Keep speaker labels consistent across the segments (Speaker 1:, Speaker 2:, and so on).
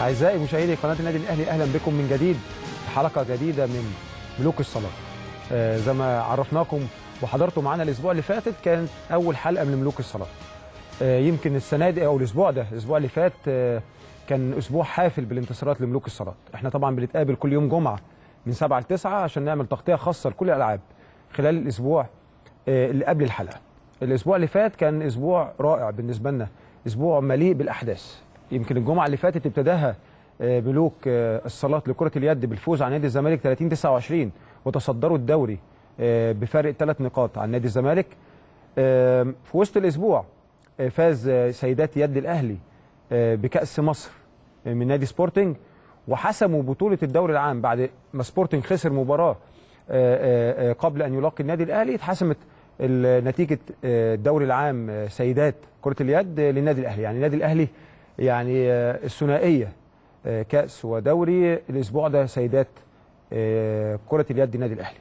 Speaker 1: أعزائي مشاهدي قناة النادي الأهلي أهلا بكم من جديد في حلقة جديدة من ملوك الصلاة آه زي ما عرفناكم وحضرتوا معانا الأسبوع اللي فاتت كانت أول حلقة من ملوك الصلاة آه يمكن السنة دي أو الأسبوع ده الأسبوع اللي فات آه كان أسبوع حافل بالانتصارات لملوك الصلاة احنا طبعا بنتقابل كل يوم جمعة من 7 ل 9 عشان نعمل تغطية خاصة لكل الألعاب خلال الأسبوع آه اللي قبل الحلقة الأسبوع اللي فات كان أسبوع رائع بالنسبة لنا أسبوع مليء بالأحداث يمكن الجمعة اللي فاتت ابتداها ملوك الصلاة لكرة اليد بالفوز على نادي الزمالك 30 29 وتصدروا الدوري بفارق ثلاث نقاط عن نادي الزمالك في وسط الأسبوع فاز سيدات يد الأهلي بكأس مصر من نادي سبورتنج وحسموا بطولة الدوري العام بعد ما سبورتنج خسر مباراة قبل أن يلاقي النادي الأهلي اتحسمت نتيجة الدوري العام سيدات كرة اليد للنادي الأهلي يعني النادي الأهلي يعني الثنائيه كاس ودوري الاسبوع ده سيدات كره اليد النادي الاهلي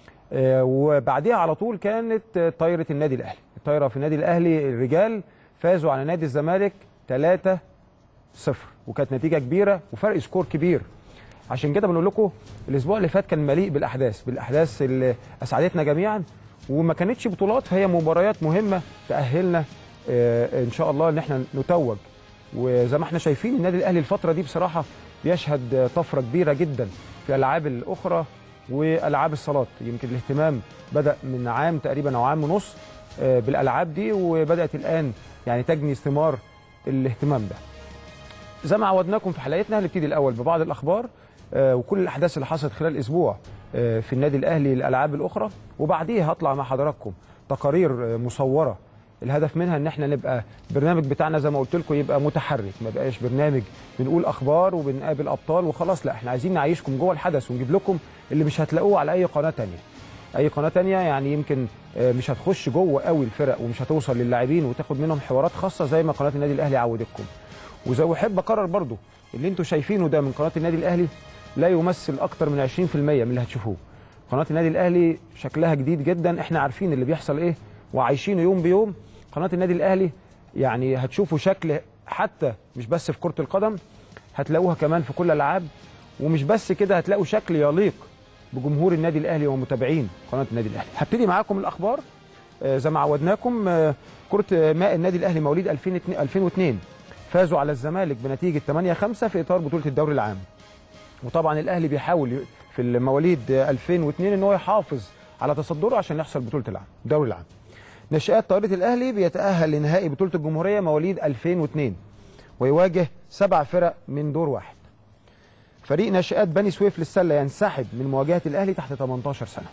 Speaker 1: وبعديها على طول كانت طايره النادي الاهلي الطايره في النادي الاهلي الرجال فازوا على نادي الزمالك 3 0 وكانت نتيجه كبيره وفرق سكور كبير عشان كده بنقول لكم الاسبوع اللي فات كان مليء بالاحداث بالاحداث اللي اسعدتنا جميعا وما كانتش بطولات فهي مباريات مهمه تاهلنا ان شاء الله ان احنا نتوج وزي ما احنا شايفين النادي الاهلي الفتره دي بصراحه بيشهد طفره كبيره جدا في الالعاب الاخرى والعاب الصالات يمكن الاهتمام بدا من عام تقريبا او عام ونص بالالعاب دي وبدات الان يعني تجني ثمار الاهتمام ده زي ما عودناكم في حلقتنا هنبتدي الاول ببعض الاخبار وكل الاحداث اللي حصلت خلال اسبوع في النادي الاهلي الالعاب الاخرى وبعديها هطلع مع حضراتكم تقارير مصوره الهدف منها ان احنا نبقى البرنامج بتاعنا زي ما قلت لكم يبقى متحرك ما بقاش برنامج بنقول اخبار وبنقابل ابطال وخلاص لا احنا عايزين نعيشكم جوه الحدث ونجيب لكم اللي مش هتلاقوه على اي قناه ثانيه اي قناه ثانيه يعني يمكن مش هتخش جوه قوي الفرق ومش هتوصل للاعبين وتاخد منهم حوارات خاصه زي ما قناه النادي الاهلي عودتكم وزي احب اكرر برضو اللي انتم شايفينه ده من قناه النادي الاهلي لا يمثل اكتر من 20% من اللي هتشوفوه قناه النادي الاهلي شكلها جديد جدا احنا عارفين اللي بيحصل ايه وعايشينه يوم بيوم قناه النادي الاهلي يعني هتشوفوا شكل حتى مش بس في كره القدم هتلاقوها كمان في كل الالعاب ومش بس كده هتلاقوا شكل يليق بجمهور النادي الاهلي ومتابعين قناه النادي الاهلي هبتدي معاكم الاخبار آه زي ما عودناكم آه كره ماء النادي الاهلي مواليد 2002 فازوا على الزمالك بنتيجه 8 5 في اطار بطوله الدوري العام وطبعا الاهلي بيحاول في المواليد 2002 ان هو يحافظ على تصدره عشان يحصل بطوله العام الدوري العام ناشئات طائرة الأهلي بيتأهل لنهائي بطولة الجمهورية مواليد 2002 ويواجه سبع فرق من دور واحد فريق ناشئات بني سويف للسلة ينسحب من مواجهة الأهلي تحت 18 سنة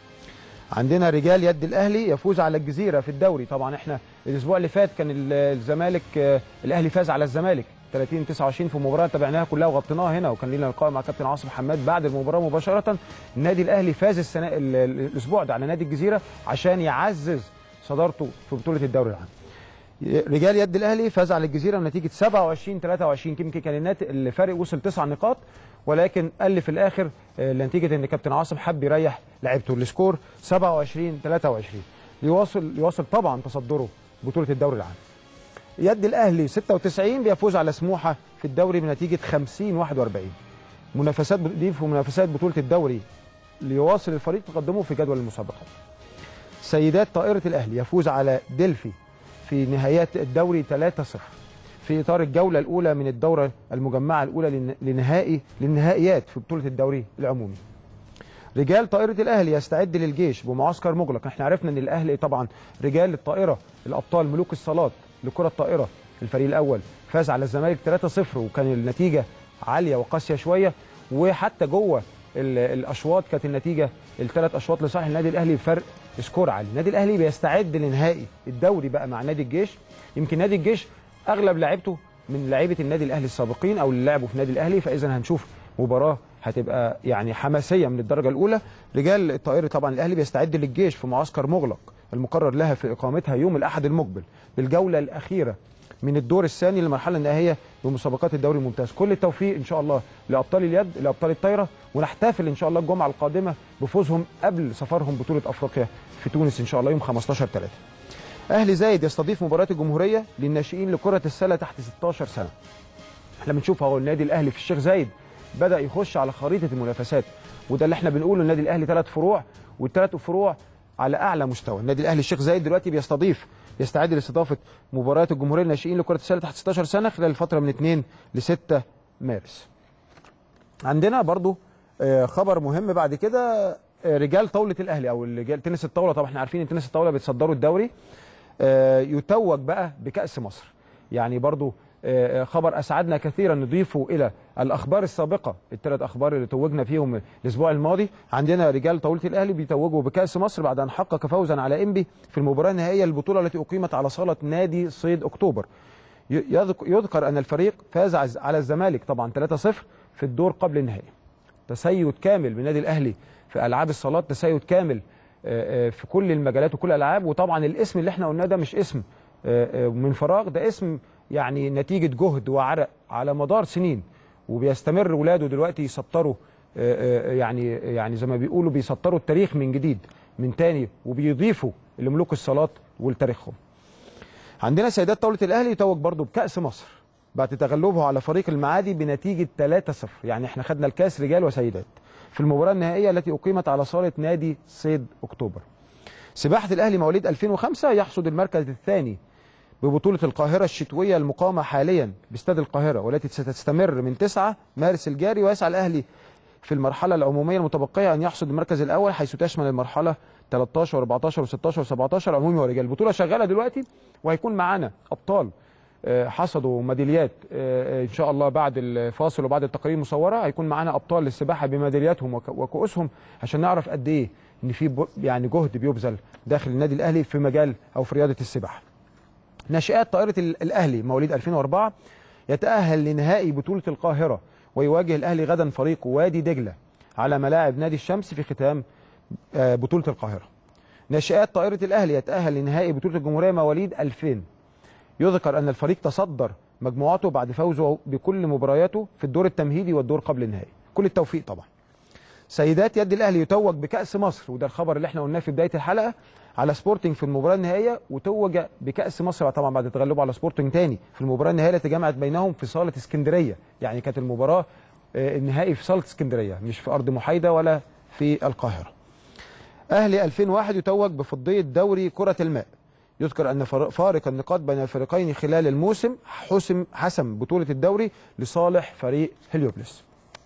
Speaker 1: عندنا رجال يد الأهلي يفوز على الجزيرة في الدوري طبعا احنا الأسبوع اللي فات كان الزمالك الأهلي فاز على الزمالك 30 29 في مباراه تابعناها كلها وغطيناها هنا وكان لنا لقاء مع كابتن عاصم حماد بعد المباراه مباشره النادي الاهلي فاز السنه الاسبوع ده على نادي الجزيره عشان يعزز صدارته في بطوله الدوري العام. رجال يد الاهلي فاز على الجزيره بنتيجه 27 23 يمكن كان الفارق وصل تسع نقاط ولكن قل في الاخر نتيجه ان كابتن عاصم حب يريح لعيبته السكور 27 23 يواصل يواصل طبعا تصدره بطوله الدوري العام. يد الاهلي 96 بيفوز على سموحه في الدوري بنتيجه 50 41 منافسات دي في منافسات بطوله الدوري ليواصل الفريق تقدمه في جدول المسابقات. سيدات طائرة الأهلي يفوز على ديلفي في نهايات الدوري 3-0 في إطار الجولة الأولى من الدورة المجمعة الأولى لنهائي للنهائيات في بطولة الدوري العمومي. رجال طائرة الأهلي يستعد للجيش بمعسكر مغلق، احنا عرفنا إن الأهلي طبعا رجال الطائرة الأبطال ملوك الصالات لكرة الطائرة الفريق الأول فاز على الزمالك 3-0 وكان النتيجة عالية وقاسية شوية وحتى جوه الأشواط كانت النتيجة الثلاث أشواط لصالح النادي الأهلي بفرق سكور عالي النادي الاهلي بيستعد لنهائي الدوري بقى مع نادي الجيش يمكن نادي الجيش اغلب لعيبته من لعيبه النادي الاهلي السابقين او اللي لعبوا في النادي الاهلي فاذا هنشوف مباراه هتبقى يعني حماسيه من الدرجه الاولى رجال الطائره طبعا الاهلي بيستعد للجيش في معسكر مغلق المقرر لها في اقامتها يوم الاحد المقبل بالجوله الاخيره من الدور الثاني للمرحله النهائيه بمسابقات الدوري الممتاز كل التوفيق ان شاء الله لابطال اليد لابطال الطايره ونحتفل ان شاء الله الجمعه القادمه بفوزهم قبل سفرهم بطوله افريقيا في تونس ان شاء الله يوم 15 3 اهلي زايد يستضيف مباراه الجمهوريه للناشئين لكره السله تحت 16 سنه احنا بنشوف اهو النادي الاهلي في الشيخ زايد بدا يخش على خريطه المنافسات وده اللي احنا بنقوله النادي الاهلي ثلاث فروع والثلاث فروع على اعلى مستوى النادي الاهلي الشيخ زايد دلوقتي بيستضيف يستعد لاستضافه مباريات الجمهوريه الناشئين لكره السله تحت 16 سنه خلال الفتره من 2 ل 6 مارس عندنا برضو آه، خبر مهم بعد كده آه، رجال طاوله الاهلي او رجال تنس الطاوله طبعا احنا عارفين ان تنس الطاوله بيتصدروا الدوري آه، يتوج بقى بكاس مصر يعني برضو آه، خبر اسعدنا كثيرا نضيفه الى الاخبار السابقه الثلاث اخبار اللي توجنا فيهم الاسبوع الماضي عندنا رجال طاوله الاهلي بيتوجوا بكاس مصر بعد ان حقق فوزا على انبي في المباراه النهائيه للبطوله التي اقيمت على صاله نادي صيد اكتوبر ي- يذك- يذكر ان الفريق فاز عز- على الزمالك طبعا 3-0 في الدور قبل النهائي تسيد كامل من النادي الاهلي في العاب الصالات تسيد كامل آه، آه، في كل المجالات وكل الالعاب وطبعا الاسم اللي احنا قلناه ده مش اسم آه، آه، من فراغ ده اسم يعني نتيجه جهد وعرق على مدار سنين وبيستمر ولاده دلوقتي يسطروا آه، آه، يعني يعني زي ما بيقولوا بيسطروا التاريخ من جديد من تاني وبيضيفوا لملوك الصالات ولتاريخهم عندنا سيدات طاولة الأهلي يتوج برضو بكأس مصر بعد تغلبه على فريق المعادي بنتيجة 3-0 يعني احنا خدنا الكاس رجال وسيدات في المباراة النهائية التي أقيمت على صالة نادي صيد أكتوبر سباحة الأهلي مواليد 2005 يحصد المركز الثاني ببطولة القاهرة الشتوية المقامة حاليا باستاد القاهرة والتي ستستمر من 9 مارس الجاري ويسعى الأهلي في المرحلة العمومية المتبقية أن يحصد المركز الأول حيث تشمل المرحلة 13 و14 و16 و17 عمومي ورجال البطولة شغالة دلوقتي وهيكون معانا أبطال آه، حصدوا ميداليات آه، آه، ان شاء الله بعد الفاصل وبعد التقارير المصوره هيكون معانا ابطال للسباحه بميدالياتهم وك- وكؤوسهم عشان نعرف قد ايه ان في ب- يعني جهد بيبذل داخل النادي الاهلي في مجال او في رياضه السباحه. ناشئات طائره ال- الاهلي مواليد 2004 يتاهل لنهائي بطوله القاهره ويواجه الاهلي غدا فريق وادي دجله على ملاعب نادي الشمس في ختام آه، بطوله القاهره. ناشئات طائره الاهلي يتاهل لنهائي بطوله الجمهوريه مواليد 2000 يذكر أن الفريق تصدر مجموعته بعد فوزه بكل مبارياته في الدور التمهيدي والدور قبل النهائي كل التوفيق طبعا سيدات يد الأهلي يتوج بكأس مصر وده الخبر اللي احنا قلناه في بداية الحلقة على سبورتنج في المباراة النهائية وتوج بكأس مصر طبعا بعد تغلبه على سبورتنج تاني في المباراة النهائية التي جمعت بينهم في صالة اسكندرية يعني كانت المباراة آه، النهائي في صالة اسكندرية مش في أرض محايدة ولا في القاهرة أهلي 2001 يتوج بفضية دوري كرة الماء يذكر أن فار- فارق النقاط بين الفريقين خلال الموسم حسم حسم بطولة الدوري لصالح فريق هليوبلس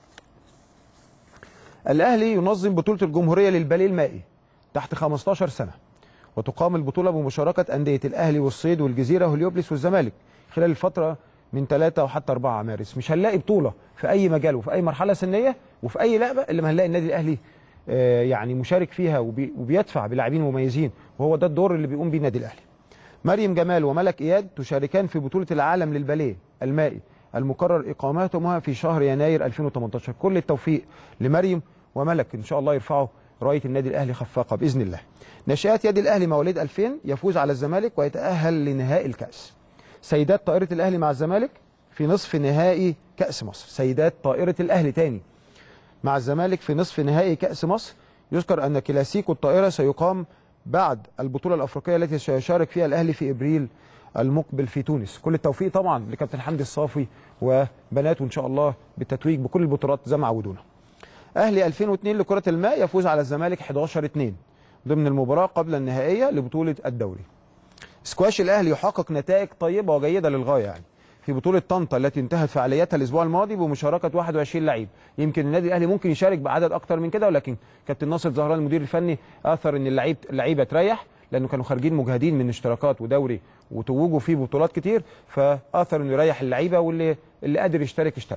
Speaker 1: الأهلي ينظم بطولة الجمهورية للباليه المائي تحت 15 سنة وتقام البطولة بمشاركة أندية الأهلي والصيد والجزيرة وهليوبلس والزمالك خلال الفترة من 3 وحتى 4 مارس مش هنلاقي بطولة في أي مجال وفي أي مرحلة سنية وفي أي لعبة إلا ما هنلاقي النادي الأهلي آه، يعني مشارك فيها وبي- وبيدفع بلاعبين مميزين وهو ده الدور اللي بيقوم بيه النادي الأهلي مريم جمال وملك إياد تشاركان في بطولة العالم للباليه المائي المقرر إقامتهما في شهر يناير 2018 كل التوفيق لمريم وملك إن شاء الله يرفعوا راية النادي الأهلي خفاقة بإذن الله ناشئات يد الأهلي مواليد 2000 يفوز على الزمالك ويتأهل لنهائي الكأس سيدات طائرة الأهلي مع الزمالك في نصف نهائي كأس مصر سيدات طائرة الأهلي تاني مع الزمالك في نصف نهائي كأس مصر يذكر أن كلاسيكو الطائرة سيقام بعد البطولة الأفريقية التي سيشارك فيها الأهلي في إبريل المقبل في تونس كل التوفيق طبعا لكابتن حمدي الصافي وبناته إن شاء الله بالتتويج بكل البطولات زي ما عودونا أهلي 2002 لكرة الماء يفوز على الزمالك 11-2 ضمن المباراة قبل النهائية لبطولة الدوري سكواش الأهلي يحقق نتائج طيبة وجيدة للغاية يعني في بطولة طنطا التي انتهت فعالياتها الأسبوع الماضي بمشاركة 21 لعيب يمكن النادي الأهلي ممكن يشارك بعدد أكتر من كده ولكن كابتن ناصر زهران المدير الفني أثر إن اللعيب اللعيبة تريح لأنه كانوا خارجين مجهدين من اشتراكات ودوري وتوجوا في بطولات كتير فأثر إنه يريح اللعيبة واللي اللي قادر يشترك اشترك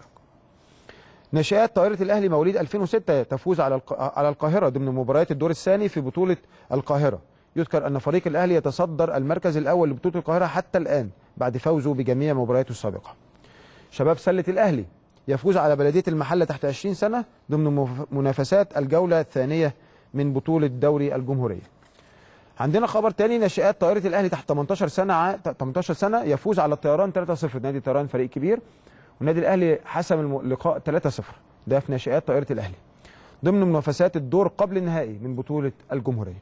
Speaker 1: ناشئات طائرة الأهلي مواليد 2006 تفوز على الق- على القاهرة ضمن مباريات الدور الثاني في بطولة القاهرة يذكر أن فريق الأهلي يتصدر المركز الأول لبطولة القاهرة حتى الآن بعد فوزه بجميع مبارياته السابقة شباب سلة الأهلي يفوز على بلدية المحلة تحت 20 سنة ضمن مف- منافسات الجولة الثانية من بطولة دوري الجمهورية عندنا خبر تاني ناشئات طائرة الأهلي تحت 18 سنة ع- 18 سنة يفوز على الطيران 3-0 نادي الطيران فريق كبير والنادي الأهلي حسم الم- اللقاء 3-0 ده في ناشئات طائرة الأهلي ضمن منافسات الدور قبل النهائي من بطولة الجمهورية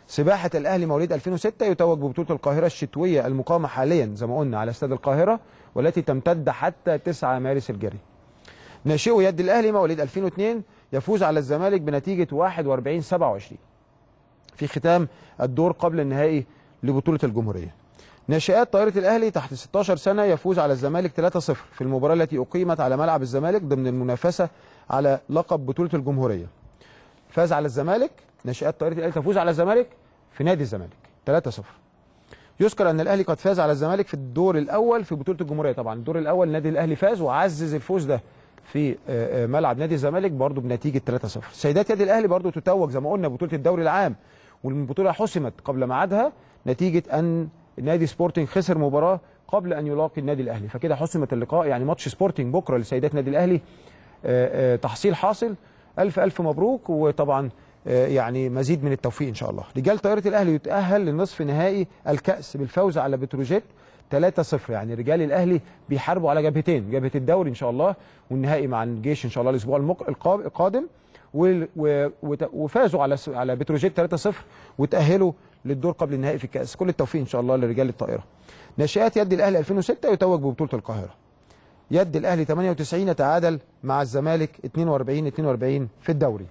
Speaker 1: سباحه الاهلي مواليد 2006 يتوج ببطوله القاهره الشتويه المقامه حاليا زي ما قلنا على استاد القاهره والتي تمتد حتى 9 مارس الجاري ناشئو يد الاهلي مواليد 2002 يفوز على الزمالك بنتيجه 41 27 في ختام الدور قبل النهائي لبطوله الجمهوريه ناشئات طائرة الأهلي تحت 16 سنة يفوز على الزمالك 3-0 في المباراة التي أقيمت على ملعب الزمالك ضمن المنافسة على لقب بطولة الجمهورية فاز على الزمالك ناشئات طائرة الأهلي تفوز على الزمالك في نادي الزمالك 3-0 يذكر أن الأهلي قد فاز على الزمالك في الدور الأول في بطولة الجمهورية طبعا الدور الأول النادي الأهلي فاز وعزز الفوز ده في آه، آه، ملعب نادي الزمالك برضه بنتيجة 3-0 سيدات يد الأهلي برضه تتوج زي ما قلنا بطولة الدوري العام والبطولة حسمت قبل ميعادها نتيجة أن نادي سبورتنج خسر مباراه قبل ان يلاقي النادي الاهلي فكده حسمت اللقاء يعني ماتش سبورتنج بكره لسيدات النادي الاهلي آه، آه، تحصيل حاصل الف الف مبروك وطبعا آه، يعني مزيد من التوفيق ان شاء الله رجال طائره الاهلي يتاهل لنصف نهائي الكاس بالفوز على بتروجيت 3-0 يعني رجال الاهلي بيحاربوا على جبهتين جبهه الدوري ان شاء الله والنهائي مع الجيش ان شاء الله الاسبوع المق- القا- القادم وال- و- وت- وفازوا على س- على بتروجيت 3-0 وتاهلوا للدور قبل النهائي في الكاس كل التوفيق ان شاء الله لرجال الطائره ناشئات يد الاهلي 2006 يتوج ببطوله القاهره يد الاهلي 98 يتعادل مع الزمالك 42 42 في الدوري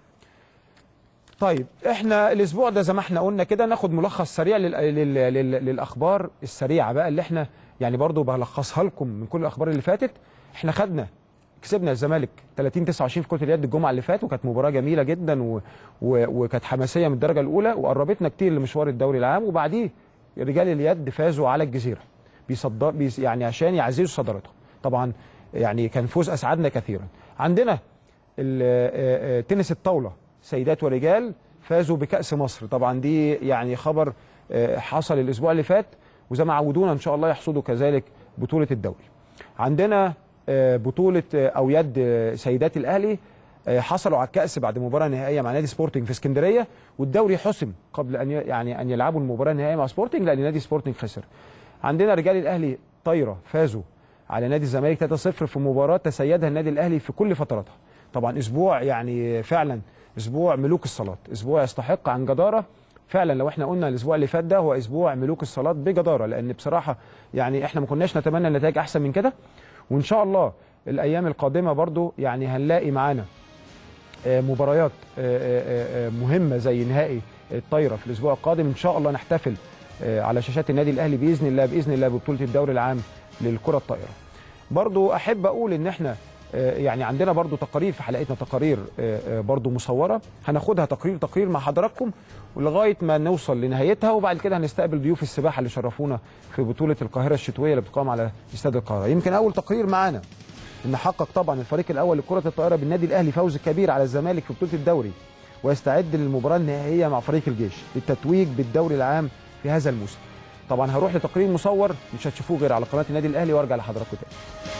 Speaker 1: طيب احنا الاسبوع ده زي ما احنا قلنا كده ناخد ملخص سريع لل... لل... لل... للاخبار السريعه بقى اللي احنا يعني برضو بلخصها لكم من كل الاخبار اللي فاتت احنا خدنا كسبنا الزمالك 30 29 في كره اليد الجمعه اللي فاتت وكانت مباراه جميله جدا و... و... وكانت حماسيه من الدرجه الاولى وقربتنا كتير لمشوار الدوري العام وبعديه رجال اليد فازوا على الجزيره بيصد... بيس... يعني عشان يعززوا صدارتهم طبعا يعني كان فوز اسعدنا كثيرا عندنا ال- آه، آه، تنس الطاوله سيدات ورجال فازوا بكاس مصر طبعا دي يعني خبر آه، حصل الاسبوع اللي فات وزي ما عودونا ان شاء الله يحصدوا كذلك بطوله الدوري عندنا آه، بطوله آه، او يد آه، سيدات الاهلي آه، حصلوا على الكاس بعد مباراه نهائيه مع نادي سبورتنج في اسكندريه والدوري حسم قبل ان ي- يعني ان يلعبوا المباراه النهائيه مع سبورتنج لان نادي سبورتنج خسر عندنا رجال الاهلي طايره فازوا على نادي الزمالك 3-0 في مباراه تسيدها النادي الاهلي في كل فتراتها طبعا اسبوع يعني فعلا اسبوع ملوك الصالات اسبوع يستحق عن جداره فعلا لو احنا قلنا الاسبوع اللي فات ده هو اسبوع ملوك الصالات بجداره لان بصراحه يعني احنا ما كناش نتمنى نتائج احسن من كده وان شاء الله الايام القادمه برضو يعني هنلاقي معانا آه، مباريات آه، آه، آه، مهمه زي نهائي الطايره في الاسبوع القادم ان شاء الله نحتفل آه، على شاشات النادي الاهلي باذن الله باذن الله ببطوله الدوري العام للكره الطائره برضو احب اقول ان احنا آه، يعني عندنا برضو تقارير في حلقتنا تقارير آه، آه، برضو مصوره هناخدها تقرير تقرير مع حضراتكم ولغايه ما نوصل لنهايتها وبعد كده هنستقبل ضيوف السباحه اللي شرفونا في بطوله القاهره الشتويه اللي بتقام على استاد القاهره يمكن اول تقرير معانا ان حقق طبعا الفريق الاول لكره الطائره بالنادي الاهلي فوز كبير على الزمالك في بطوله الدوري ويستعد للمباراه النهائيه مع فريق الجيش للتتويج بالدوري العام في هذا الموسم طبعا هروح لتقرير مصور مش هتشوفوه غير على قناه النادي الاهلي وارجع لحضراتكم تاني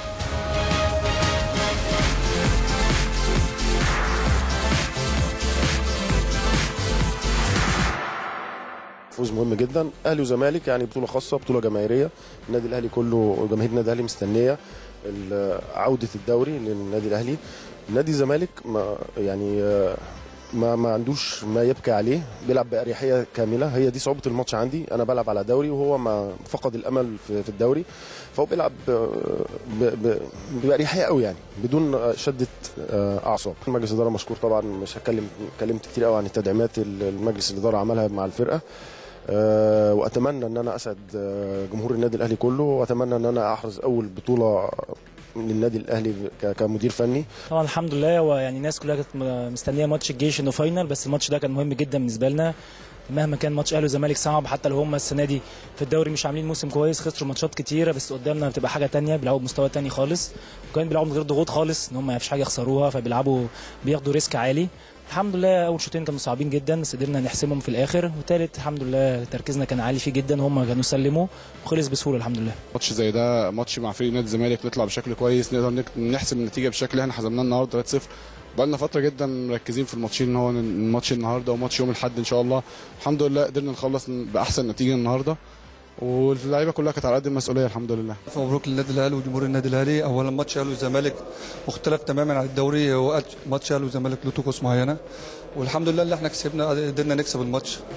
Speaker 2: فوز مهم جدا اهلي وزمالك يعني بطوله خاصه بطوله جماهيريه النادي الاهلي كله وجماهير النادي الاهلي مستنيه ال- عوده الدوري للنادي الاهلي نادي الزمالك ما يعني آه، ما ما عندوش ما يبكي عليه بيلعب باريحيه كامله هي دي صعوبه الماتش عندي انا بلعب على دوري وهو ما فقد الامل في, في الدوري فهو بيلعب آه، ب- ب- باريحيه قوي يعني بدون آه، شده آه، اعصاب مجلس الاداره مشكور طبعا مش هتكلم اتكلمت كتير قوي عن التدعيمات اللي المجلس الاداره عملها مع الفرقه آه، واتمنى ان انا اسعد آه، جمهور النادي الاهلي كله واتمنى ان انا احرز اول بطوله للنادي الاهلي ك- كمدير فني
Speaker 3: طبعا الحمد لله هو يعني الناس كلها كانت م- مستنيه ماتش الجيش انه فاينل بس الماتش ده كان مهم جدا بالنسبه لنا مهما كان ماتش اهلي وزمالك صعب حتى لو هم السنه دي في الدوري مش عاملين موسم كويس خسروا ماتشات كتيره بس قدامنا بتبقى حاجه تانية بيلعبوا بمستوى تاني خالص وكمان بيلعبوا من غير ضغوط خالص ان هم ما فيش حاجه يخسروها فبيلعبوا بياخدوا ريسك عالي الحمد لله اول شوطين كانوا صعبين جدا بس قدرنا نحسمهم في الاخر وثالث الحمد لله تركيزنا كان عالي فيه جدا هم كانوا سلموا وخلص بسهوله الحمد لله
Speaker 4: ماتش زي ده ماتش مع فريق نادي الزمالك نطلع بشكل كويس نقدر نك- نحسم النتيجه بالشكل اللي احنا حسمناه النهارده 3-0 بقالنا فتره جدا مركزين في الماتشين ان هو الماتش النهارده وماتش يوم الاحد ان شاء الله الحمد لله قدرنا نخلص باحسن نتيجه النهارده واللعيبه كلها كانت على قد المسؤوليه الحمد لله
Speaker 5: ألف مبروك للنادي الاهلي وجمهور النادي الاهلي اولا ماتش اهلي والزمالك مختلف تماما عن الدوري هو ماتش اهلي والزمالك له طقوس معينه والحمد لله اللي احنا كسبنا قدرنا نكسب الماتش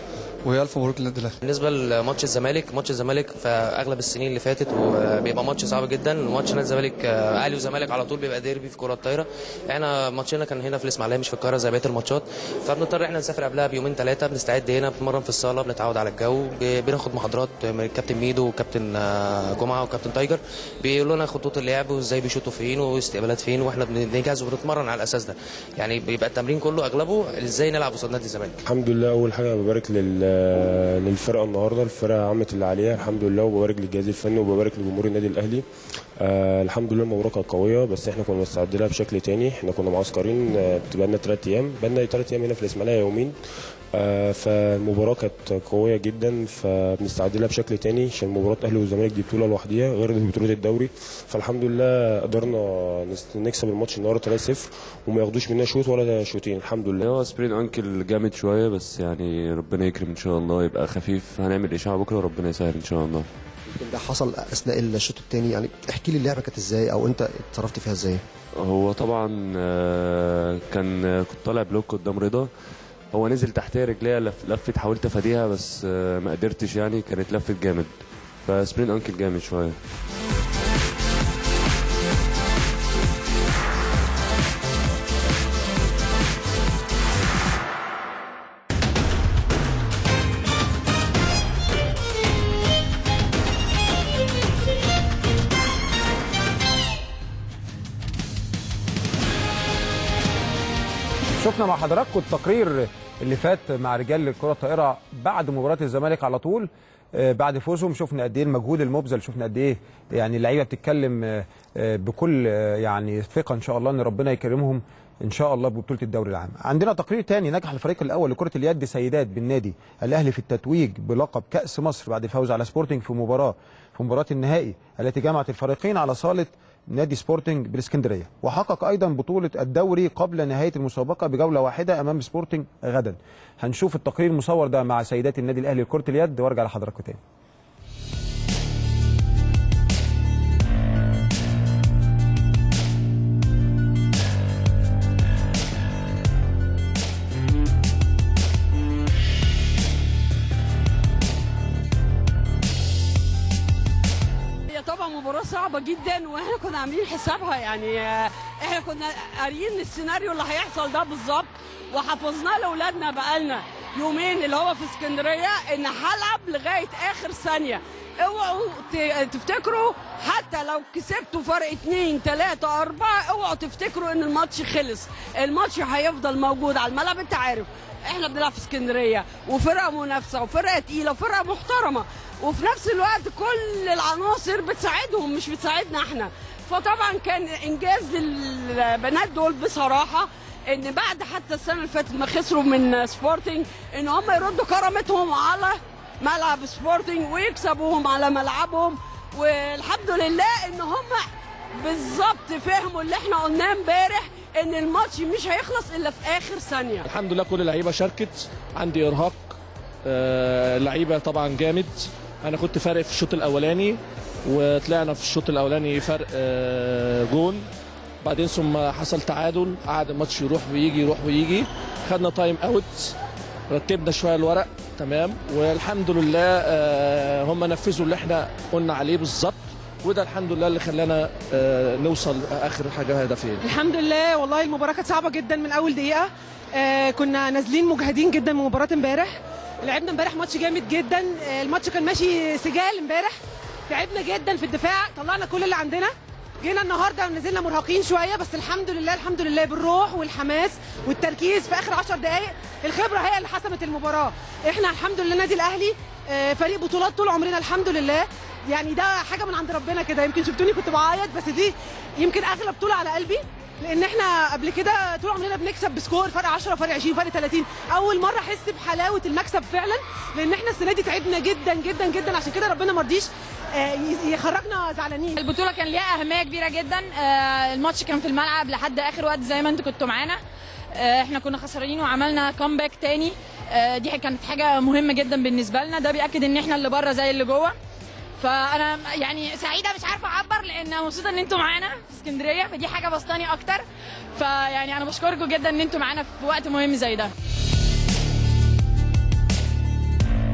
Speaker 5: وهي الف مبروك للنادي الاهلي
Speaker 6: بالنسبه لماتش الزمالك ماتش الزمالك في اغلب السنين اللي فاتت وبيبقى ماتش صعب جدا ماتش نادي الزمالك آه، اهلي وزمالك على طول بيبقى ديربي في كره الطايره احنا ماتشنا كان هنا في الاسماعيليه مش في القاهره زي بقيه الماتشات فبنضطر احنا نسافر قبلها بيومين ثلاثه بنستعد هنا بنتمرن في الصاله بنتعود على الجو ب- بناخد محاضرات من الكابتن ميدو وكابتن آه، جمعه وكابتن تايجر بيقولوا لنا خطوط اللعب وازاي بيشوطوا فين واستقبالات فين واحنا بنجهز وبنتمرن على الاساس ده يعني بيبقى التمرين كله اغلبه ازاي نلعب قصاد نادي الزمالك
Speaker 7: الحمد لله اول حاجه ببارك لل... للفرقه النهارده الفرقه عملت اللي عليها الحمد لله وببارك للجهاز الفني وببارك لجمهور النادي الاهلي آه الحمد لله المباراه كانت قويه بس احنا كنا مستعدين لها بشكل تاني احنا كنا معسكرين آه بقالنا ثلاث ايام بقالنا ثلاث ايام هنا في الاسماعيليه يومين آه فالمباراه كانت قويه جدا فبنستعد لها بشكل تاني عشان مباراه اهلي والزمالك دي بطوله لوحديها غير بطوله الدوري فالحمد لله قدرنا نس- نكسب الماتش النهارده 3-0 وما ياخدوش مننا شوط ولا شوطين الحمد لله
Speaker 8: هو سبرين انكل جامد شويه بس يعني ربنا يكرم ان شاء الله يبقى خفيف هنعمل اشعه بكره وربنا يسهل ان شاء الله
Speaker 9: يمكن ده حصل اثناء الشوط الثاني يعني احكي لي اللعبه كانت ازاي او انت اتصرفت فيها ازاي
Speaker 8: هو طبعا آه، كان كنت طالع بلوك قدام رضا هو نزل تحتها رجليها لف لفت حاولت افاديها بس آه، ما قدرتش يعني كانت لفت جامد فسبرين انكل جامد شويه
Speaker 1: شفنا مع حضراتكم التقرير اللي فات مع رجال الكره الطائره بعد مباراه الزمالك على طول آه، بعد فوزهم شفنا قد ايه المجهود المبذل شفنا قد ايه يعني اللعيبه بتتكلم آه، آه، بكل آه، يعني ثقه ان شاء الله ان ربنا يكرمهم ان شاء الله ببطوله الدوري العام. عندنا تقرير تاني نجح الفريق الاول لكره اليد سيدات بالنادي الاهلي في التتويج بلقب كاس مصر بعد الفوز على سبورتنج في مباراه في مباراه النهائي التي جمعت الفريقين على صاله نادي سبورتنج بالاسكندريه وحقق ايضا بطوله الدوري قبل نهايه المسابقه بجوله واحده امام سبورتنج غدا هنشوف التقرير المصور ده مع سيدات النادي الاهلي لكره اليد وارجع لحضراتكم تاني
Speaker 10: هي طبعا مباراة صعبة جدا واحنا كنا عاملين حسابها يعني آه، احنا كنا قاريين السيناريو اللي هيحصل ده بالظبط وحفظناه لاولادنا بقالنا يومين اللي هو في اسكندرية ان هلعب لغاية اخر ثانية اوعوا ت- تفتكروا حتى لو كسبتوا فرق اتنين تلاتة اربعة اوعوا تفتكروا ان الماتش خلص الماتش هيفضل موجود على الملعب انت عارف احنا بنلعب في اسكندريه وفرقه منافسه وفرقه تقيله وفرقه محترمه وفي نفس الوقت كل العناصر بتساعدهم مش بتساعدنا احنا فطبعا كان انجاز للبنات دول بصراحه ان بعد حتى السنه اللي فاتت ما خسروا من سبورتنج ان هم يردوا كرامتهم على ملعب سبورتنج ويكسبوهم على ملعبهم والحمد لله ان هم بالظبط فهموا اللي احنا قلناه امبارح ان الماتش مش هيخلص الا في اخر ثانيه
Speaker 11: الحمد لله كل اللعيبه شاركت عندي ارهاق آه، اللعيبه طبعا جامد انا كنت فارق في الشوط الاولاني وطلعنا في الشوط الاولاني فرق آه، جون بعدين ثم حصل تعادل قعد الماتش يروح ويجي يروح ويجي خدنا تايم اوت رتبنا شويه الورق تمام والحمد لله آه، هم نفذوا اللي احنا قلنا عليه بالظبط وده الحمد لله اللي خلانا آه، نوصل اخر حاجه هدفين
Speaker 12: الحمد لله والله المباراة كانت صعبة جدا من أول دقيقة آه كنا نازلين مجهدين جدا من مباراة امبارح لعبنا امبارح ماتش جامد جدا آه الماتش كان ماشي سجال امبارح تعبنا جدا في الدفاع طلعنا كل اللي عندنا جينا النهارده نزلنا مرهقين شويه بس الحمد لله الحمد لله بالروح والحماس والتركيز في اخر 10 دقائق الخبره هي اللي حسمت المباراه احنا الحمد لله النادي الاهلي آه، فريق بطولات طول عمرنا الحمد لله يعني ده حاجه من عند ربنا كده يمكن شفتوني كنت بعيط بس دي يمكن اغلى بطوله على قلبي لان احنا قبل كده طول عمرنا بنكسب بسكور فرق 10 فرق 20 فرق 30 اول مره احس بحلاوه المكسب فعلا لان احنا السنه دي تعبنا جدا جدا جدا عشان كده ربنا ما رضيش آه، ي- يخرجنا زعلانين
Speaker 13: البطوله كان ليها اهميه كبيره جدا آه، الماتش كان في الملعب لحد اخر وقت زي ما انتوا كنتوا معانا آه، احنا كنا خسرانين وعملنا كومباك تاني آه، دي كانت حاجه مهمه جدا بالنسبه لنا ده بياكد ان احنا اللي بره زي اللي جوه فانا يعني سعيده مش عارفه اعبر لان مبسوطه ان انتوا معانا في اسكندريه فدي حاجه بسطاني اكتر فيعني انا بشكركم جدا ان انتوا معانا في وقت مهم زي ده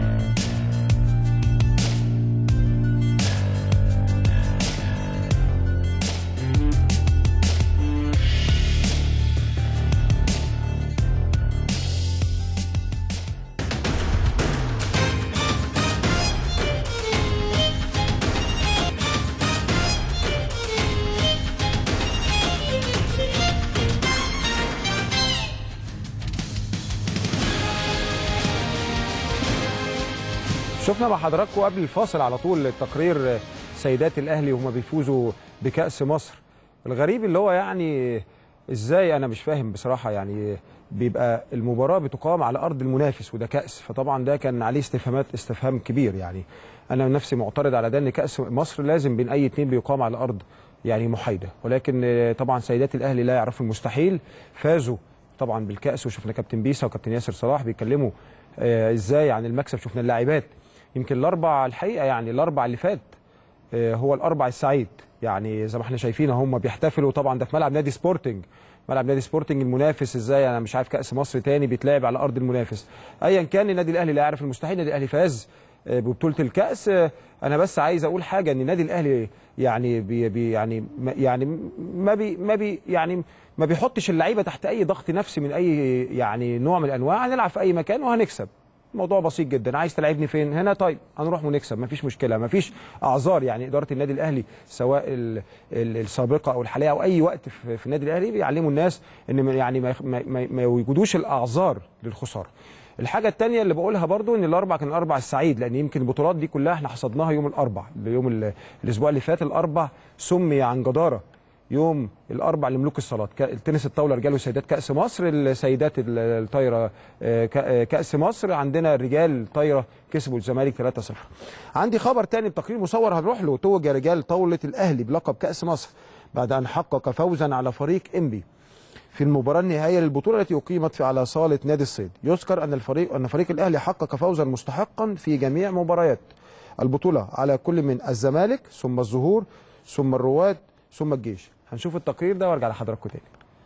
Speaker 1: شفنا مع حضراتكم قبل الفاصل على طول تقرير سيدات الاهلي وهم بيفوزوا بكاس مصر الغريب اللي هو يعني ازاي انا مش فاهم بصراحه يعني بيبقى المباراه بتقام على ارض المنافس وده كاس فطبعا ده كان عليه استفهامات استفهام كبير يعني انا نفسي معترض على ده ان كاس مصر لازم بين اي اتنين بيقام على ارض يعني محايده ولكن آه، طبعا سيدات الاهلي لا يعرفوا المستحيل فازوا طبعا بالكاس وشفنا كابتن بيسا وكابتن ياسر صلاح بيتكلموا آه، ازاي عن المكسب شفنا اللاعبات يمكن الاربع الحقيقه يعني الاربع اللي فات آه، هو الاربع السعيد يعني زي ما احنا شايفين هم بيحتفلوا طبعا ده في ملعب نادي سبورتنج ملعب نادي سبورتنج المنافس ازاي انا مش عارف كاس مصر تاني بيتلعب على ارض المنافس ايا كان النادي الاهلي لا يعرف المستحيل النادي الاهلي فاز آه، ببطوله الكاس آه، انا بس عايز اقول حاجه ان النادي الاهلي يعني بي بي يعني ما- يعني ما بي ما بي يعني ما بيحطش اللعيبه تحت اي ضغط نفسي من اي يعني نوع من الانواع هنلعب في اي مكان وهنكسب الموضوع بسيط جدا عايز تلعبني فين هنا طيب هنروح ونكسب مفيش مشكله مفيش اعذار يعني اداره النادي الاهلي سواء ال- ال- السابقه او الحاليه او اي وقت في في النادي الاهلي بيعلموا الناس ان ما- يعني ما ما, ما, ما يوجدوش الاعذار للخساره الحاجه الثانيه اللي بقولها برضو ان الاربع كان الاربع السعيد لان يمكن البطولات دي كلها احنا حصدناها يوم الاربع يوم ال- الاسبوع اللي فات الاربع سمي عن جداره يوم الاربع لملوك الصالات ك- التنس الطاوله رجال وسيدات كاس مصر السيدات ال- الطايره آه، ك- آه، كاس مصر عندنا الرجال طايره كسبوا الزمالك 3-0 عندي خبر تاني بتقرير مصور هنروح له توج رجال طاوله الاهلي بلقب كاس مصر بعد ان حقق فوزا على فريق انبي في المباراة النهائية للبطولة التي أقيمت في على صالة نادي الصيد يذكر أن الفريق أن فريق الأهلي حقق فوزا مستحقا في جميع مباريات البطولة على كل من الزمالك ثم الزهور ثم الرواد ثم الجيش هنشوف التقرير ده وارجع لحضراتكم تاني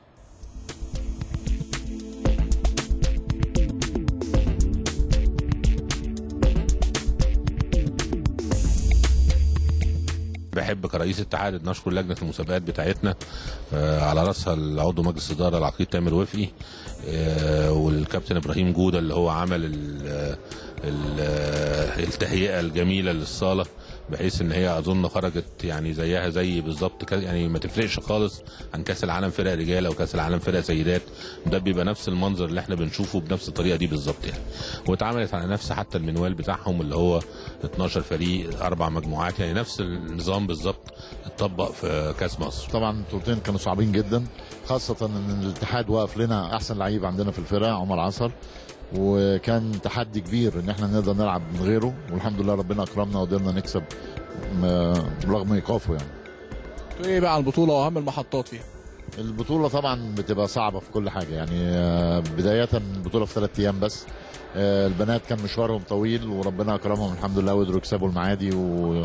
Speaker 14: بحب كرئيس اتحاد ان اشكر لجنه المسابقات بتاعتنا آه، على راسها العضو مجلس الاداره العقيد تامر وفقي آه، والكابتن ابراهيم جوده اللي هو عمل ال- ال- التهيئه الجميله للصاله بحيث ان هي اظن خرجت يعني زيها زي بالظبط كا- يعني ما تفرقش خالص عن كاس العالم فرق رجال او كاس العالم فرق سيدات ده بيبقى نفس المنظر اللي احنا بنشوفه بنفس الطريقه دي بالظبط يعني واتعملت على نفس حتى المنوال بتاعهم اللي هو 12 فريق اربع مجموعات يعني نفس النظام بالظبط اتطبق في كاس مصر
Speaker 15: طبعا البطولتين كانوا صعبين جدا خاصة ان الاتحاد وقف لنا احسن لعيب عندنا في الفرقة عمر عصر وكان تحدي كبير ان احنا نقدر نلعب من غيره والحمد لله ربنا اكرمنا وقدرنا نكسب م- رغم ايقافه يعني
Speaker 11: ايه بقى عن البطوله واهم المحطات فيها
Speaker 15: البطولة طبعا بتبقى صعبة في كل حاجة يعني آه، بداية البطولة في ثلاث أيام بس آه، البنات كان مشوارهم طويل وربنا أكرمهم الحمد لله وقدروا يكسبوا المعادي و...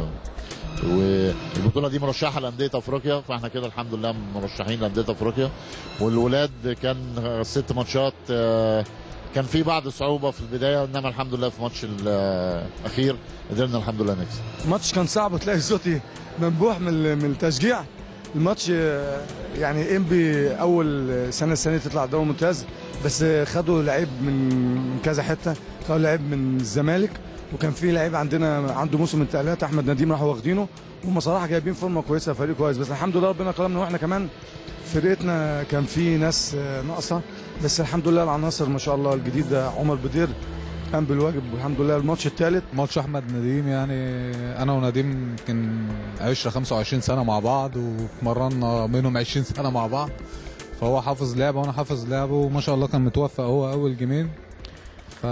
Speaker 15: والبطولة دي مرشحة لأندية أفريقيا فاحنا كده الحمد لله مرشحين لأندية أفريقيا والولاد كان ست ماتشات آه، كان في بعض صعوبة في البداية إنما الحمد لله في الماتش الأخير قدرنا الحمد لله نكسب
Speaker 16: الماتش كان صعب وتلاقي صوتي منبوح من من التشجيع الماتش آه، يعني انبي اول سنه السنه دي تطلع دوري ممتاز بس آه، خدوا لعيب من من كذا حته خدوا لعيب من الزمالك وكان في لعيب عندنا عنده موسم انتقالات احمد نديم راحوا واخدينه هم صراحه جايبين فورمه كويسه فريق كويس بس الحمد لله ربنا كرمنا واحنا كمان فرقتنا كان في ناس آه، ناقصه بس الحمد لله العناصر ما شاء الله الجديد ده عمر بدير قام بالواجب والحمد لله الماتش الثالث
Speaker 17: ماتش احمد نديم يعني انا ونديم يمكن عشرة 25 سنه مع بعض واتمرنا منهم 20 سنه مع بعض فهو حافظ لعبه وانا حافظ لعبه وما شاء الله كان متوفق هو اول جيمين ف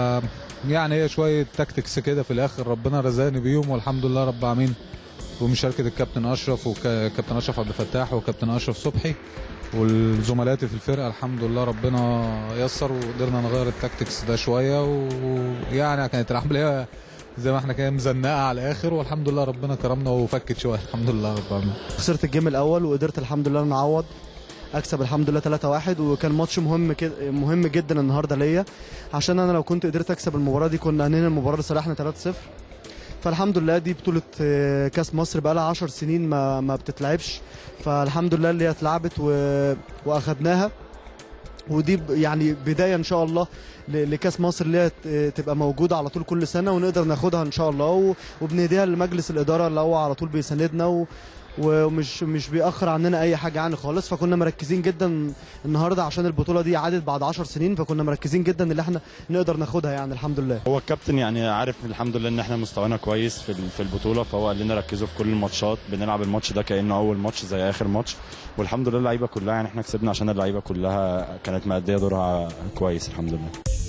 Speaker 17: يعني هي شويه تاكتكس كده في الاخر ربنا رزقني بيهم والحمد لله رب العالمين ومشاركه الكابتن اشرف وكابتن اشرف عبد الفتاح وكابتن اشرف صبحي والزملاتي في الفرقه الحمد لله ربنا يسر وقدرنا نغير التاكتكس ده شويه ويعني كانت العمليه زي ما احنا كده مزنقه على الاخر والحمد لله ربنا كرمنا وفكت شويه الحمد لله رب العالمين
Speaker 18: خسرت الجيم الاول وقدرت الحمد لله نعوض اكسب الحمد لله 3-1 وكان ماتش مهم كده مهم جدا النهارده ليا عشان انا لو كنت قدرت اكسب المباراه دي كنا انهينا المباراه لصالحنا 3-0 فالحمد لله دي بطولة آه، كاس مصر بقى لها 10 سنين ما ما بتتلعبش فالحمد لله اللي هي اتلعبت و... واخدناها ودي ب- يعني بداية ان شاء الله ل- لكاس مصر اللي هي ت- تبقى موجودة على طول كل سنة ونقدر ناخدها ان شاء الله و... وبنديها لمجلس الإدارة اللي هو على طول بيساندنا و... ومش مش بيأخر عننا اي حاجه يعني خالص فكنا مركزين جدا النهارده عشان البطوله دي عادت بعد 10 سنين فكنا مركزين جدا ان احنا نقدر ناخدها يعني الحمد لله
Speaker 19: هو الكابتن يعني عارف الحمد لله ان احنا مستوانا كويس في ال- في البطوله فهو قال لنا ركزوا في كل الماتشات بنلعب الماتش ده كانه اول ماتش زي اخر ماتش والحمد لله اللعيبه كلها يعني احنا كسبنا عشان اللعيبه كلها كانت مأديه دورها كويس الحمد لله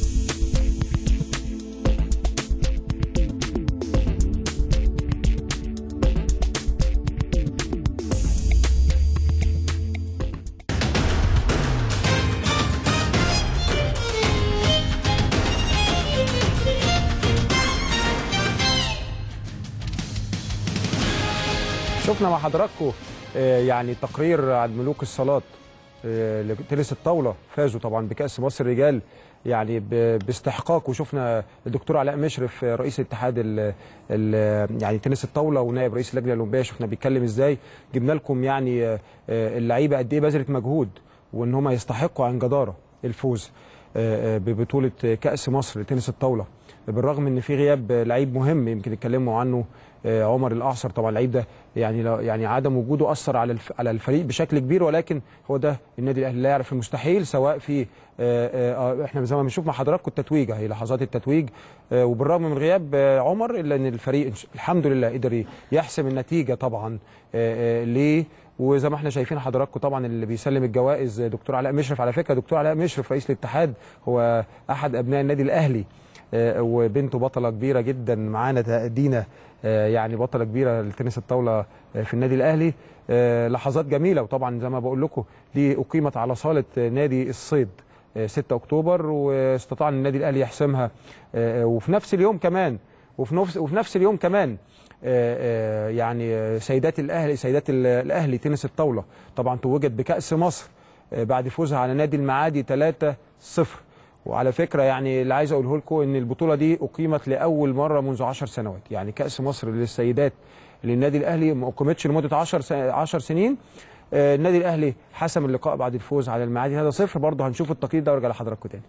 Speaker 1: شفنا مع حضراتكم آه، يعني تقرير عن ملوك الصالات آه، لتنس الطاوله فازوا طبعا بكاس مصر رجال يعني ب- باستحقاق وشفنا الدكتور علاء مشرف آه، رئيس الاتحاد ال ال يعني تنس الطاوله ونائب رئيس اللجنه الاولمبيه شفنا بيتكلم ازاي جبنا لكم يعني آه، آه، اللعيبه قد ايه بذلت مجهود وان هم يستحقوا عن جداره الفوز آه، آه، ببطوله كاس مصر لتنس الطاوله بالرغم ان في غياب آه، لعيب مهم يمكن اتكلموا عنه آه، عمر الاعصر طبعا اللعيب ده يعني لا- يعني عدم وجوده اثر على الف- على الفريق بشكل كبير ولكن هو ده النادي الاهلي لا يعرف المستحيل سواء في آه، آه، آه، احنا زي ما بنشوف مع حضراتكم التتويج هي لحظات التتويج آه، وبالرغم من غياب آه، عمر الا ان الفريق إن شاء- الحمد لله قدر يحسم النتيجه طبعا آه، آه، ليه وزي ما احنا شايفين حضراتكم طبعا اللي بيسلم الجوائز دكتور علاء مشرف على فكره دكتور علاء مشرف رئيس الاتحاد هو احد ابناء النادي الاهلي آه، وبنته بطله كبيره جدا معانا دينا آه، يعني بطله كبيره لتنس الطاوله آه، في النادي الاهلي آه، لحظات جميله وطبعا زي ما بقول لكم دي اقيمت على صاله آه، نادي الصيد آه، 6 اكتوبر واستطاع النادي الاهلي يحسمها آه، وفي نفس اليوم كمان وفي نفس وفي نفس اليوم كمان آه، آه، يعني آه، سيدات الاهلي سيدات ال- الاهلي تنس الطاوله طبعا توجت بكاس مصر آه، بعد فوزها على نادي المعادي 3-0 وعلى فكره يعني اللي عايز اقوله لكم ان البطوله دي اقيمت لاول مره منذ 10 سنوات يعني كاس مصر للسيدات للنادي الاهلي ما اقيمتش لمده 10 س- 10 سنين آه، النادي الاهلي حسم اللقاء بعد الفوز على المعادي هذا صفر برضه هنشوف التقرير ده وارجع لحضراتكم تاني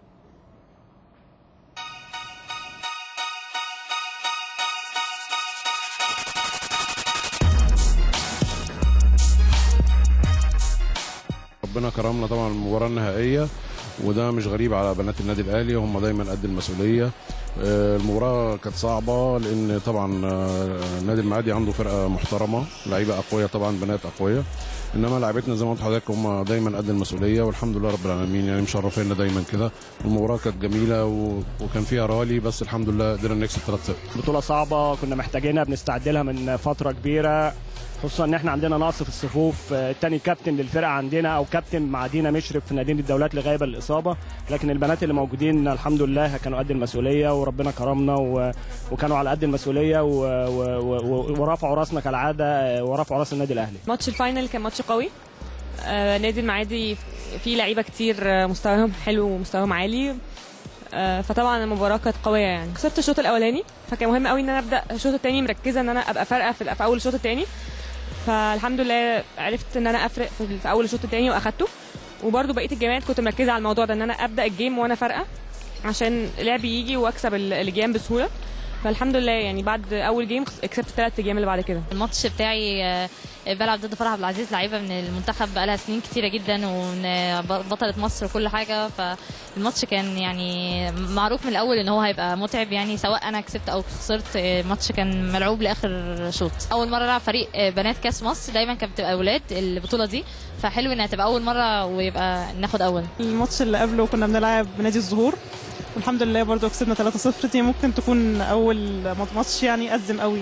Speaker 20: ربنا كرمنا طبعا المباراه النهائيه وده مش غريب على بنات النادي الاهلي هم دايما قد المسؤوليه آه، المباراه كانت صعبه لان طبعا آه، النادي المعادي عنده فرقه محترمه لعيبه اقوياء طبعا بنات اقوياء انما لعيبتنا زي ما قلت لحضرتك هم دايما قد المسؤوليه والحمد لله رب العالمين يعني مشرفينا دايما كده المباراه كانت جميله و... وكان فيها رالي بس الحمد لله قدرنا نكسب 3-0
Speaker 21: بطولة صعبة كنا محتاجينها بنستعد لها من فترة كبيرة خصوصا ان احنا عندنا نقص في الصفوف آه، تاني كابتن للفرقة عندنا او كابتن مع دينا مشرف في نادين الدولات لغاية الاصابة لكن البنات اللي موجودين الحمد لله كانوا قد المسؤولية وربنا كرمنا و... وكانوا على قد المسؤولية و... و... و... ورفعوا راسنا كالعادة آه، ورفعوا راس النادي الاهلي
Speaker 22: ماتش الفاينل كان ماتش قوي آه نادي المعادي فيه لعيبه كتير آه، مستواهم حلو ومستواهم عالي آه فطبعا المباراه كانت قويه يعني خسرت الشوط الاولاني فكان مهم قوي ان انا ابدا الشوط الثاني مركزه ان انا ابقى فارقه في, في اول الشوط الثاني فالحمد لله عرفت ان انا افرق في, في اول الشوط الثاني واخدته وبرده بقيه الجيمات كنت مركزه على الموضوع ده ان انا ابدا الجيم وانا فارقه عشان لعبي يجي واكسب ال- الجيم بسهوله فالحمد لله يعني بعد اول جيم كسبت الثلاث جيم اللي بعد كده
Speaker 23: الماتش بتاعي آه، بلعب ضد فرح عبد العزيز لعيبه من المنتخب بقالها سنين كتيره جدا وبطله مصر وكل حاجه فالماتش كان يعني معروف من الاول ان هو هيبقى متعب يعني سواء انا كسبت او خسرت آه، الماتش كان ملعوب لاخر شوط اول مره العب فريق آه، بنات كاس مصر دايما كانت بتبقى اولاد البطوله دي فحلو انها تبقى اول مره ويبقى ناخد اول
Speaker 24: الماتش اللي قبله كنا بنلعب نادي الزهور والحمد لله برضو كسبنا 3-0 دي ممكن تكون اول ماتش يعني أزم قوي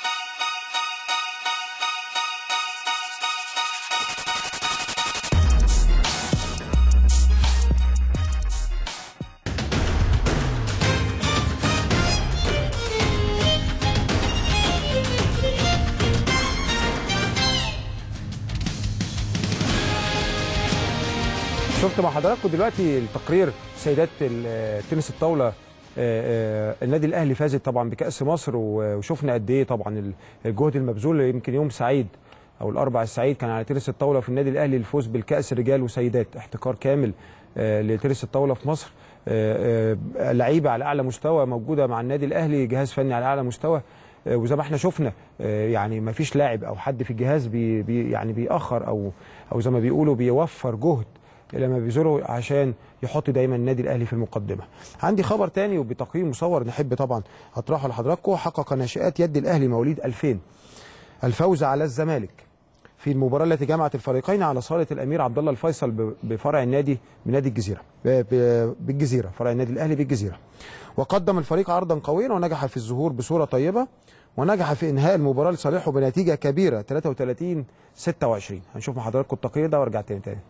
Speaker 1: شفت مع حضراتكم دلوقتي التقرير سيدات ال- تنس الطاوله آه، آه، النادي الاهلي فازت طبعا بكاس مصر و- وشفنا قد ايه طبعا ال- الجهد المبذول يمكن يوم سعيد او الاربع السعيد كان على تنس الطاوله في النادي الاهلي الفوز بالكاس رجال وسيدات احتكار كامل آه، لتنس الطاوله في مصر آه، آه، لعيبه على اعلى مستوى موجوده مع النادي الاهلي جهاز فني على اعلى مستوى آه، وزي ما احنا شفنا آه، يعني ما فيش لاعب او حد في الجهاز بي بي يعني بيأخر او او زي ما بيقولوا بيوفر جهد لما بيزوروا عشان يحط دايما النادي الاهلي في المقدمه. عندي خبر تاني وبتقييم مصور نحب طبعا اطرحه لحضراتكم حقق ناشئات يد الاهلي مواليد 2000 الفوز على الزمالك في المباراه التي جمعت الفريقين على صاله الامير عبد الله الفيصل ب- بفرع النادي بنادي الجزيره ب- ب- بالجزيره فرع النادي الاهلي بالجزيره. وقدم الفريق عرضا قويا ونجح في الظهور بصوره طيبه ونجح في انهاء المباراه لصالحه بنتيجه كبيره 33 26 هنشوف مع حضراتكم التقرير ده وارجع تاني تاني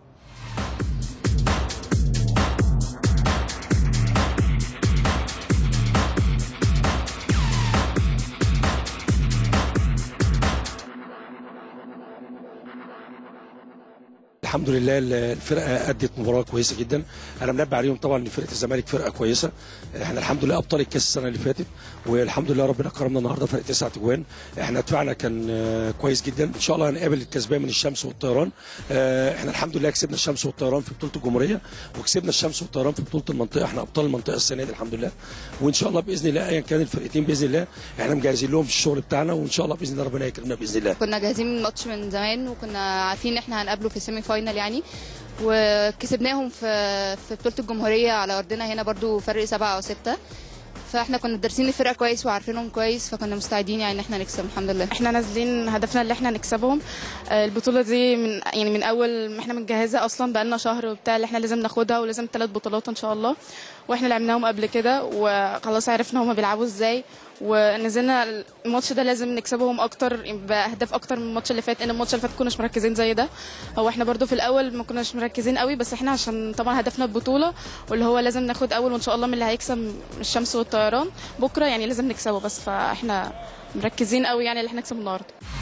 Speaker 2: الحمد لله الفرقه ادت مباراه كويسه جدا انا منبه عليهم طبعا ان فرقه الزمالك فرقه كويسه احنا الحمد لله ابطال الكاس السنه اللي فاتت والحمد لله ربنا كرمنا النهارده فرق تسعة اجوان احنا دفاعنا كان آه، كويس جدا ان شاء الله هنقابل الكسبان من الشمس والطيران آه، احنا الحمد لله كسبنا الشمس والطيران في بطوله الجمهوريه وكسبنا الشمس والطيران في بطوله المنطقه احنا ابطال المنطقه السنه دي الحمد لله وان شاء الله باذن الله ايا كان الفرقتين باذن الله احنا مجهزين لهم الشغل بتاعنا وان شاء الله باذن الله ربنا يكرمنا باذن الله
Speaker 3: كنا جاهزين من الماتش من زمان وكنا عارفين ان احنا هنقابله في السيمي فاينال يعني وكسبناهم في في بطوله الجمهوريه على ارضنا هنا برضو فرق سبعة او ستة فاحنا كنا دارسين الفرقه كويس وعارفينهم كويس فكنا مستعدين يعني ان احنا نكسب الحمد لله
Speaker 4: احنا نازلين هدفنا اللي احنا نكسبهم آه، البطوله دي من يعني من اول ما احنا متجهزه اصلا بقالنا شهر وبتاع اللي احنا لازم ناخدها ولازم ثلاث بطولات ان شاء الله واحنا لعبناهم قبل كده وخلاص عرفنا هما بيلعبوا ازاي ونزلنا الماتش ده لازم نكسبهم اكتر باهداف اكتر من الماتش اللي فات ان الماتش اللي فات كناش مركزين زي ده هو احنا برضو في الاول ما كناش مركزين قوي بس احنا عشان طبعا هدفنا البطوله واللي هو لازم ناخد اول وان شاء الله من اللي هيكسب الشمس والطيران بكره يعني لازم نكسبه بس فاحنا مركزين قوي يعني اللي احنا نكسب النهارده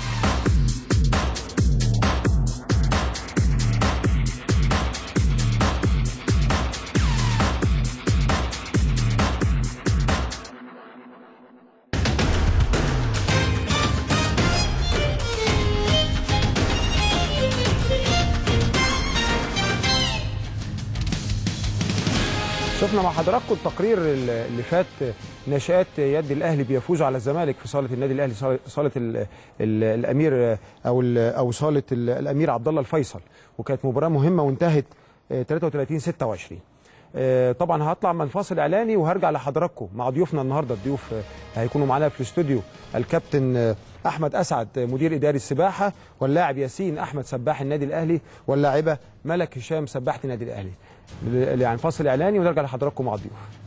Speaker 1: شفنا مع حضراتكم التقرير اللي فات ناشئات يد الاهلي بيفوزوا على الزمالك في صاله النادي الاهلي صاله صالة ال ال الامير او ال او صاله ال الامير عبد الله الفيصل وكانت مباراه مهمه وانتهت آه، 33 26 آه، طبعا هطلع من فاصل اعلاني وهرجع لحضراتكم مع ضيوفنا النهارده الضيوف آه، هيكونوا معانا في الاستوديو الكابتن آه، احمد اسعد آه، مدير اداري السباحه واللاعب ياسين احمد سباح النادي الاهلي واللاعبه ملك هشام سباحه النادي الاهلي يعني فاصل اعلاني ونرجع لحضراتكم مع الضيوف